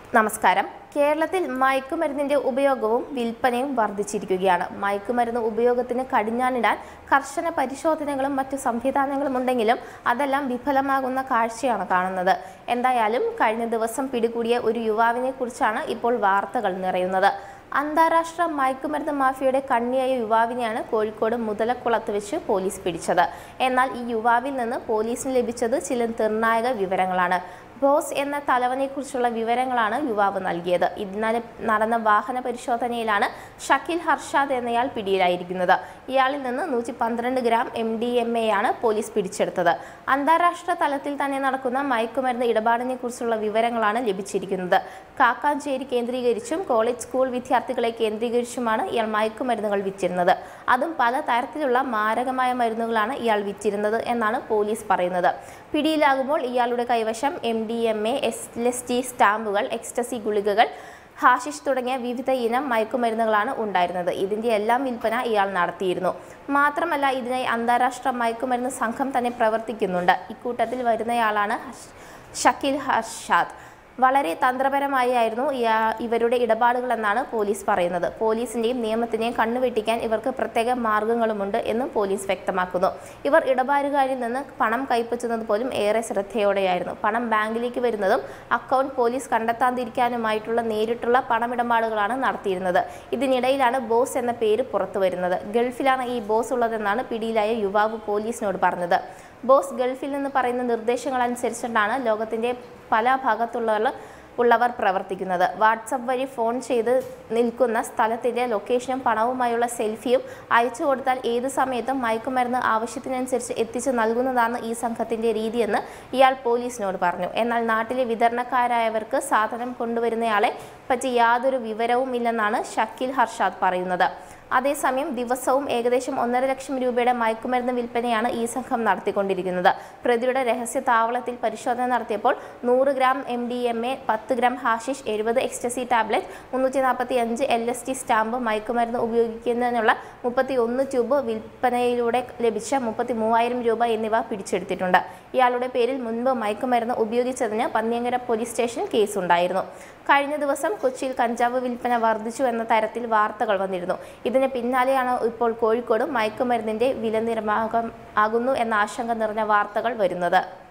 നമസ്കാരം കേരളത്തിൽ മയക്കുമരുന്നിന്റെ ഉപയോഗവും വിൽപ്പനയും വർദ്ധിച്ചിരിക്കുകയാണ് മയക്കുമരുന്ന് ഉപയോഗത്തിന് കടിഞ്ഞാണിടാൻ കർശന പരിശോധനകളും മറ്റു സംവിധാനങ്ങളും ഉണ്ടെങ്കിലും അതെല്ലാം വിഫലമാകുന്ന കാഴ്ചയാണ് കാണുന്നത് എന്തായാലും കഴിഞ്ഞ ദിവസം പിടികൂടിയ ഒരു യുവാവിനെ കുറിച്ചാണ് ഇപ്പോൾ വാർത്തകൾ നിറയുന്നത് അന്താരാഷ്ട്ര മയക്കുമരുന്ന് മാഫിയയുടെ കണ്ണിയായ യുവാവിനെയാണ് കോഴിക്കോട് മുതലക്കുളത്ത് വെച്ച് പോലീസ് പിടിച്ചത് എന്നാൽ ഈ യുവാവിൽ നിന്ന് പോലീസിന് ലഭിച്ചത് ചില നിർണായക വിവരങ്ങളാണ് ബോസ് എന്ന തലവനെക്കുറിച്ചുള്ള വിവരങ്ങളാണ് യുവാവ് നൽകിയത് ഇന്നലെ നടന്ന വാഹന പരിശോധനയിലാണ് ഷക്കീൽ ഹർഷാദ് എന്നയാൾ പിടിയിലായിരിക്കുന്നത് ഇയാളിൽ നിന്ന് നൂറ്റി പന്ത്രണ്ട് gram M D M A ആണ് പോലീസ് പിടിച്ചെടുത്തത് അന്താരാഷ്ട്ര തലത്തിൽ തന്നെ നടക്കുന്ന മയക്കുമരുന്ന് ഇടപാടിനെ കുറിച്ചുള്ള വിവരങ്ങളാണ് ലഭിച്ചിരിക്കുന്നത് കാക്കാഞ്ചേരി കേന്ദ്രീകരിച്ചും കോളേജ് സ്കൂൾ വിദ്യാർത്ഥികളെ കേന്ദ്രീകരിച്ചുമാണ് ഇയാൾ മയക്കുമരുന്നുകൾ വിറ്റിരുന്നത് അതും പല തരത്തിലുള്ള മാരകമായ മരുന്നുകളാണ് ഇയാൾ വിറ്റിരുന്നത് എന്നാണ് പോലീസ് പറയുന്നത് പിടിയിലാകുമ്പോൾ ഇയാളുടെ കൈവശം M D M A S S T സ്റ്റാമ്പുകൾ എക്സ്റ്റസി ഗുളികകൾ ഹാഷിഷ് തുടങ്ങിയ വിവിധ ഇനം മയക്കുമരുന്നുകളാണ് ഉണ്ടായിരുന്നത് ഇതിൻ്റെ എല്ലാം വിൽപ്പന ഇയാൾ നടത്തിയിരുന്നു മാത്രമല്ല ഇതിനായി അന്താരാഷ്ട്ര മയക്കുമരുന്ന് സംഘം തന്നെ പ്രവർത്തിക്കുന്നുണ്ട് ഇക്കൂട്ടത്തിൽ വരുന്നയാളാണ് ഹഷ്- ഷക്കീൽ ഹർഷാദ് വളരെ തന്ത്രപരമായായിരുന്നു ഇയാ- ഇവരുടെ ഇടപാടുകൾ എന്നാണ് പോലീസ് പറയുന്നത് പോലീസിന്റെയും നിയമത്തിന്റെയും കണ്ണുവെട്ടിക്കാൻ ഇവർക്ക് പ്രത്യേക മാർഗങ്ങളുമുണ്ട് എന്നും പോലീസ് വ്യക്തമാക്കുന്നു ഇവർ ഇടപാടുകാരിൽ നിന്ന് പണം കൈപ്പറ്റുന്നത് പോലും ഏറെ ശ്രദ്ധയോടെയായിരുന്നു പണം ബാങ്കിലേക്ക് വരുന്നതും അക്കൗണ്ട് പോലീസ് കണ്ടെത്താതിരിക്കാനുമായിട്ടുള്ള നേരിട്ടുള്ള പണമിടപാടുകളാണ് നടത്തിയിരുന്നത് ഇതിനിടയിലാണ് ബോസ് എന്ന പേര് പുറത്തു വരുന്നത് ഗൾഫിലാണ് ഈ ബോസ് ഉള്ളതെന്നാണ് പിടിയിലായ യുവാവ് പോലീസിനോട് പറഞ്ഞത് ബോസ് ഗൾഫിൽ നിന്ന് പറയുന്ന നിർദ്ദേശങ്ങൾ അനുസരിച്ചിട്ടാണ് ലോകത്തിന്റെ പല ഭാഗത്തുള്ളവർ ഉള്ളവർ പ്രവർത്തിക്കുന്നത് വാട്സപ്പ് വഴി ഫോൺ ചെയ്ത് നിൽക്കുന്ന സ്ഥലത്തിന്റെ ലൊക്കേഷനും പണവുമായുള്ള സെൽഫിയും അയച്ചു കൊടുത്താൽ ഏത് സമയത്തും മയക്കുമരുന്ന് ആവശ്യത്തിനനുസരിച്ച് എത്തിച്ചു നൽകുന്നതാണ് ഈ സംഘത്തിന്റെ രീതിയെന്ന് ഇയാൾ പോലീസിനോട് പറഞ്ഞു എന്നാൽ നാട്ടിലെ വിതരണക്കാരായവർക്ക് സാധനം കൊണ്ടുവരുന്നയാളെ പറ്റി യാതൊരു വിവരവും ഇല്ലെന്നാണ് ഷക്കീൽ ഹർഷാദ് പറയുന്നത് അതേസമയം ദിവസവും ഏകദേശം ഒന്നര ലക്ഷം രൂപയുടെ മയക്കുമരുന്ന് വിൽപ്പനയാണ് ഈ സംഘം നടത്തിക്കൊണ്ടിരിക്കുന്നത് പ്രതിയുടെ രഹസ്യ താവളത്തിൽ പരിശോധന നടത്തിയപ്പോൾ നൂറ് gram M D M A പത്ത് ഗ്രാം ഹാഷിഷ് എഴുപത് എക്സ്റ്റസി ടാബ്ലറ്റ് മുന്നൂറ്റി നാൽപ്പത്തി അഞ്ച് എൽ എസ് ടി സ്റ്റാമ്പ് മയക്കുമരുന്ന് ഉപയോഗിക്കുന്നതിനുള്ള മുപ്പത്തി ഒന്ന് ട്യൂബ് വിൽപ്പനയിലൂടെ ലഭിച്ച മുപ്പത്തി മൂവായിരം രൂപ എന്നിവ പിടിച്ചെടുത്തിട്ടുണ്ട് ഇയാളുടെ പേരിൽ മുൻപ് മയക്കുമരുന്ന് ഉപയോഗിച്ചതിന് പന്നിയങ്കര പോലീസ് സ്റ്റേഷൻ കേസുണ്ടായിരുന്നു കഴിഞ്ഞ ദിവസം കൊച്ചിയിൽ കഞ്ചാവ് വിൽപ്പന വർദ്ധിച്ചു എന്ന തരത്തിൽ വാർത്തകൾ വന്നിരുന്നു ഇതിന് പിന്നാലെയാണ് ഇപ്പോൾ കോഴിക്കോട് മയക്കുമരുന്നിന്റെ വില നിർമ്മാകം ആകുന്നു എന്ന ആശങ്ക നിറഞ്ഞ വാർത്തകൾ വരുന്നത്